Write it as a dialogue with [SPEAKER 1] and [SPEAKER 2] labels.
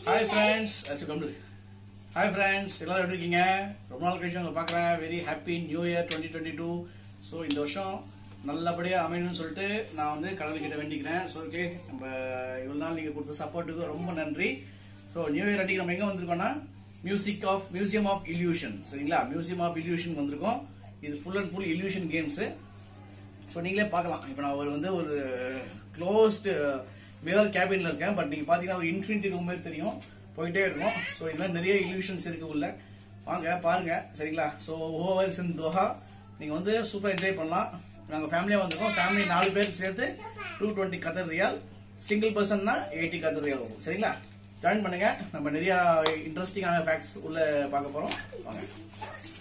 [SPEAKER 1] hi friends அச்சு கம்டு hi friends எல்லாரும் எப்படி இருக்கீங்க ரொம்ப நாள் கழிச்சு உங்களை பார்க்குறேன் very happy new year twenty twenty two so இந்த வருஷம் நல்லபடியாக அமையணும்னு சொல்லிட்டு நான் வந்து கடவுள்கிட்ட வேண்டிக்கிறேன் ஸோ ஓகே நம்ம இவ்வளோ நாள் நீங்கள் கொடுத்த சப்போர்ட்டுக்கு ரொம்ப நன்றி ஸோ நியூ இயர் அன்றைக்கி நம்ம எங்கே வந்திருக்கோம்னா music of museum of illusion சரிங்களா மியூசியம் ஆஃப் இல்யூஷன் வந்திருக்கோம் இது full and full illusion games so நீங்களே பார்க்கலாம் இப்போ நான் ஒரு வந்து ஒரு க்ளோஸ்டு மிரர் கேபின்ல இருக்கேன் பட் நீங்க பாத்தீங்கன்னா ஒரு இன்ஃபினிட்டி ரூம் மாதிரி தெரியும் போயிட்டே இருக்கும் ஸோ இது மாதிரி நிறைய இல்யூஷன்ஸ் இருக்கு உள்ள வாங்க பாருங்க சரிங்களா ஸோ ஓவர்ஸ் இன் தோஹா நீங்க வந்து சூப்பரா என்ஜாய் பண்ணலாம் நாங்க ஃபேமிலியா வந்திருக்கோம் ஃபேமிலி நாலு பேர் சேர்த்து டூ டுவெண்ட்டி கத்தர் ரியால் சிங்கிள் பர்சன்னா எயிட்டி கத்தர் ரியால் வரும் சரிங்களா ஜாயின் பண்ணுங்க நம்ம நிறைய இன்ட்ரெஸ்டிங்கான ஃபேக்ட்ஸ் உள்ள பார்க்க போறோம் வாங்க